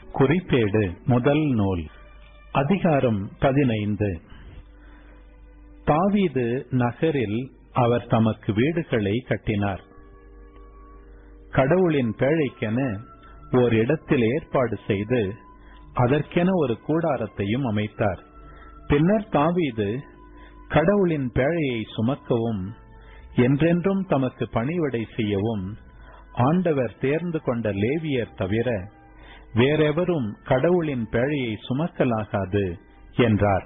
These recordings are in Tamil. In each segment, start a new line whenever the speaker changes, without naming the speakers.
குறிப்பேடு முதல் நூல் அதிகாரம் பதினைந்து தாவீது நகரில் அவர் தமக்கு வீடுகளை கட்டினார் கடவுளின் பேழைக்கென ஓர் இடத்தில் ஏற்பாடு செய்து அதற்கென ஒரு கூடாரத்தையும் அமைத்தார் பின்னர் தாவீது கடவுளின் பேழையை சுமக்கவும் என்றென்றும் தமக்கு பணிவிடை செய்யவும் ஆண்டவர் தேர்ந்து கொண்ட லேவியர் தவிர வேறெவரும் கடவுளின் பேழையை சுமக்கலாகாது என்றார்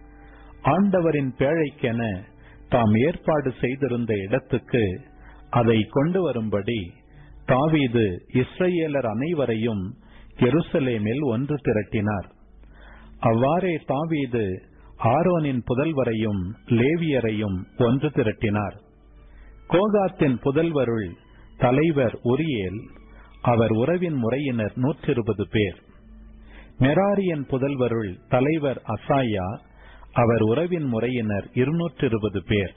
ஆண்டவரின் பேழைக்கென தாம் ஏற்பாடு செய்திருந்த இடத்துக்கு அதை கொண்டு வரும்படி தாவீது இஸ்ரேலர் அனைவரையும் எருசலேமில் ஒன்று திரட்டினார் அவ்வாறே தாவீது ஆரோனின் புதல்வரையும் லேவியரையும் ஒன்று திரட்டினார் கோகாத்தின் புதல்வருள் தலைவர் உரியேல் அவர் உறவின் முறையினர் நூற்றி இருபது பேர் மெராரியன் புதல்வருள் தலைவர் அசாயா அவர் உறவின் முறையினர் இருநூற்றி இருபது பேர்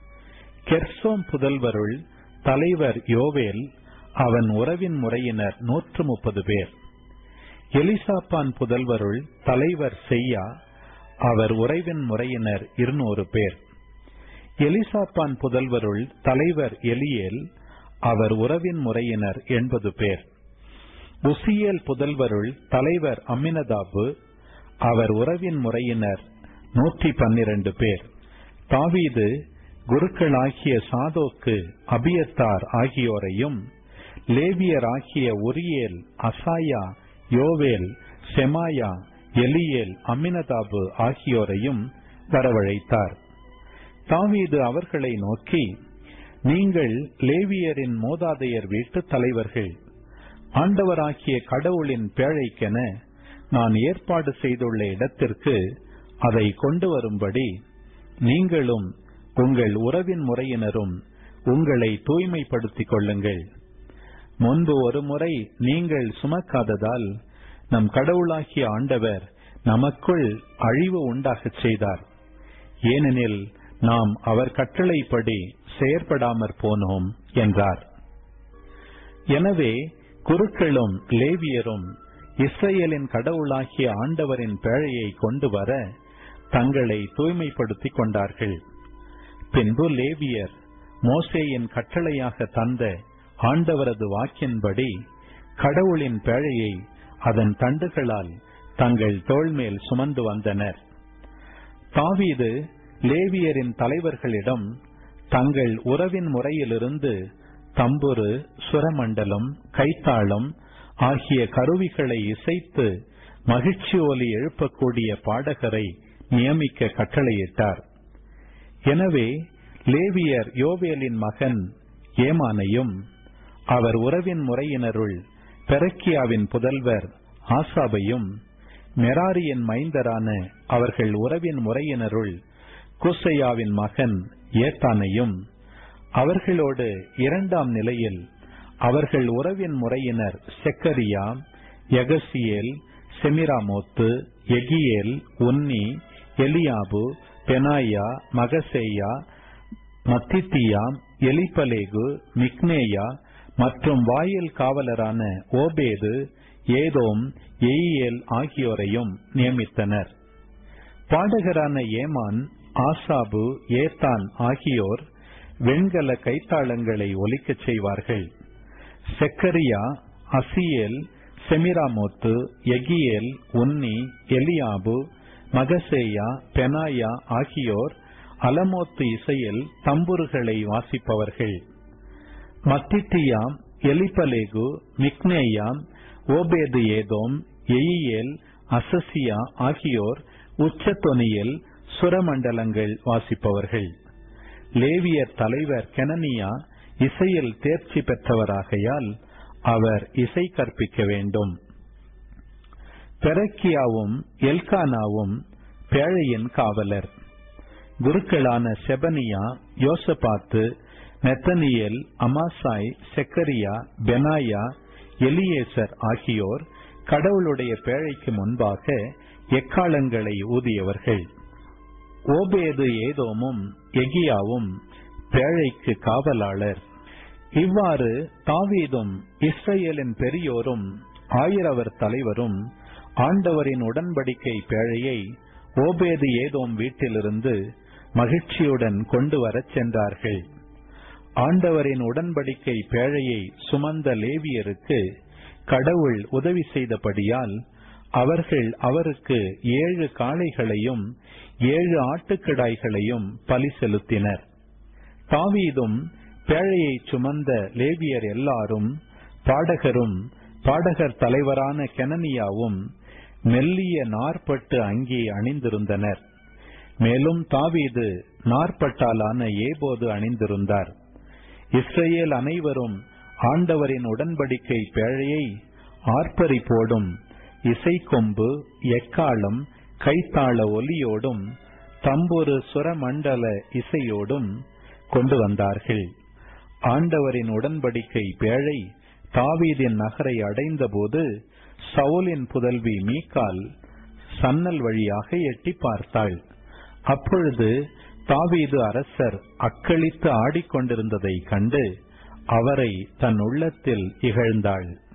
கெர்சோம் புதல்வருள் தலைவர் யோவேல் அவன் உறவின் முறையினர் நூற்று முப்பது பேர் எலிசாப்பான் புதல்வருள் தலைவர் செய்யா அவர் உறைவின் முறையினர் இருநூறு பேர் எலிசாப்பான் புதல்வருள் தலைவர் எலியேல் அவர் உறவின் முறையினர் எண்பது பேர் உசியேல் புதல்வருள் தலைவர் அம்மினதாபு அவர் உறவின் முறையினர் நூற்றி பன்னிரண்டு பேர் தாவீது குருக்களாகிய சாதோக்கு அபியத்தார் ஆகியோரையும் லேவியர் ஆகிய உரியேல் அசாயா யோவேல் செமாயா எலியேல் அம்மினதாபு ஆகியோரையும் வரவழைத்தார் தாவீது அவர்களை நோக்கி நீங்கள் லேவியரின் மூதாதையர் வீட்டு தலைவர்கள் ஆண்டவராகிய கடவுளின் பேழைக்கென நான் ஏற்பாடு செய்துள்ள இடத்திற்கு அதை கொண்டு வரும்படி நீங்களும் உங்கள் உறவின் முறையினரும் உங்களை தூய்மைப்படுத்திக் கொள்ளுங்கள் முன்பு ஒரு முறை நீங்கள் சுமக்காததால் நம் கடவுளாகிய ஆண்டவர் நமக்குள் அழிவு உண்டாகச் செய்தார் ஏனெனில் நாம் அவர் கட்டளைப்படி செயற்படாமற் போனோம் என்றார் எனவே குருக்களும் லேவியரும் இஸ்ரேலின் கடவுளாகிய ஆண்டவரின் பேழையை கொண்டு வர தங்களை தூய்மைப்படுத்திக் கொண்டார்கள் பின்பு லேவியர் மோசேயின் கட்டளையாக தந்த ஆண்டவரது வாக்கின்படி கடவுளின் பேழையை அதன் தண்டுகளால் தங்கள் தோள்மேல் சுமந்து வந்தனர் தாவீது லேவியரின் தலைவர்களிடம் தங்கள் உறவின் முறையிலிருந்து தம்புரு சுரமண்டலம் கைத்தாளம் ஆகிய கருவிகளை இசைத்து மகிழ்ச்சி ஒலி எழுப்பக்கூடிய பாடகரை நியமிக்க கட்டளையிட்டார் எனவே லேவியர் யோவேலின் மகன் ஏமானையும் அவர் உறவின் முறையினருள் பெரக்கியாவின் புதல்வர் ஆசாபையும் மெராரியின் மைந்தரான அவர்கள் உறவின் முறையினருள் குசையாவின் மகன் ஏத்தானையும் அவர்களோடு இரண்டாம் நிலையில் அவர்கள் உறவின் முறையினர் செக்கரியா யகசியேல் செமிராமோத்து எகியேல் உன்னி எலியாபு பெனாயா மகசேயா மத்தித்தியா எலிப்பலேகு மிக்னேயா மற்றும் வாயில் காவலரான ஓபேது ஏதோம் எயியேல் ஆகியோரையும் நியமித்தனர் பாடகரான ஏமான் ஆசாபு ஏத்தான் ஆகியோர் வெண்கல கைத்தாளங்களை ஒலிக்கச் செய்வார்கள் செக்கரியா அசியேல் செமிராமோத்து எகியேல் உன்னி எலியாபு மகசேயா பெனாயா ஆகியோர் அலமோத்து இசையில் தம்புருகளை வாசிப்பவர்கள் மத்திட்டியாம் எலிப்பலேகு மிக்னேயாம் ஓபேது ஏதோம் எயியேல் அசசியா ஆகியோர் உச்சத்தொனியில் சுரமண்டலங்கள் வாசிப்பவர்கள் லேவியர் தலைவர் கெனனியா இசையில் தேர்ச்சி பெற்றவராகையால் அவர் இசை கற்பிக்க வேண்டும் பெரக்கியாவும் எல்கானாவும் பேழையின் காவலர் குருக்களான செபனியா யோசபாத்து நெத்தனியல் அமாசாய் செக்கரியா பெனாயா எலியேசர் ஆகியோர் கடவுளுடைய பேழைக்கு முன்பாக எக்காலங்களை ஊதியவர்கள் ஓபேது ஏதோமும் எகியாவும் பேழைக்கு காவலாளர் இவ்வாறு தாவீதும் இஸ்ரேலின் பெரியோரும் ஆயிரவர் தலைவரும் ஆண்டவரின் உடன்படிக்கை பேழையை ஓபேது ஏதோம் வீட்டிலிருந்து மகிழ்ச்சியுடன் கொண்டு வரச் சென்றார்கள் ஆண்டவரின் உடன்படிக்கை பேழையை சுமந்த லேவியருக்கு கடவுள் உதவி செய்தபடியால் அவர்கள் அவருக்கு ஏழு காளைகளையும் ஏழு ஆட்டுக்கிடாய்களையும் பலி செலுத்தினர் தாவீதும் பேழையை சுமந்த லேவியர் எல்லாரும் பாடகரும் பாடகர் தலைவரான கெனனியாவும் மெல்லிய நாற்பட்டு அங்கி அணிந்திருந்தனர் மேலும் தாவீது நாற்பட்டாலான ஏபோது அணிந்திருந்தார் இஸ்ரேல் அனைவரும் ஆண்டவரின் உடன்படிக்கை பேழையை ஆர்ப்பரிப்போடும் இசைக்கொம்பு எக்காலம் கைத்தாள ஒலியோடும் தம்பொரு சுரமண்டல இசையோடும் கொண்டு வந்தார்கள் ஆண்டவரின் உடன்படிக்கை பேழை தாவீதின் நகரை அடைந்தபோது சவுலின் புதல்வி மீக்கால் சன்னல் வழியாக எட்டி பார்த்தாள் அப்பொழுது தாவீது அரசர் அக்களித்து ஆடிக்கொண்டிருந்ததை கண்டு அவரை தன் உள்ளத்தில் இகழ்ந்தாள்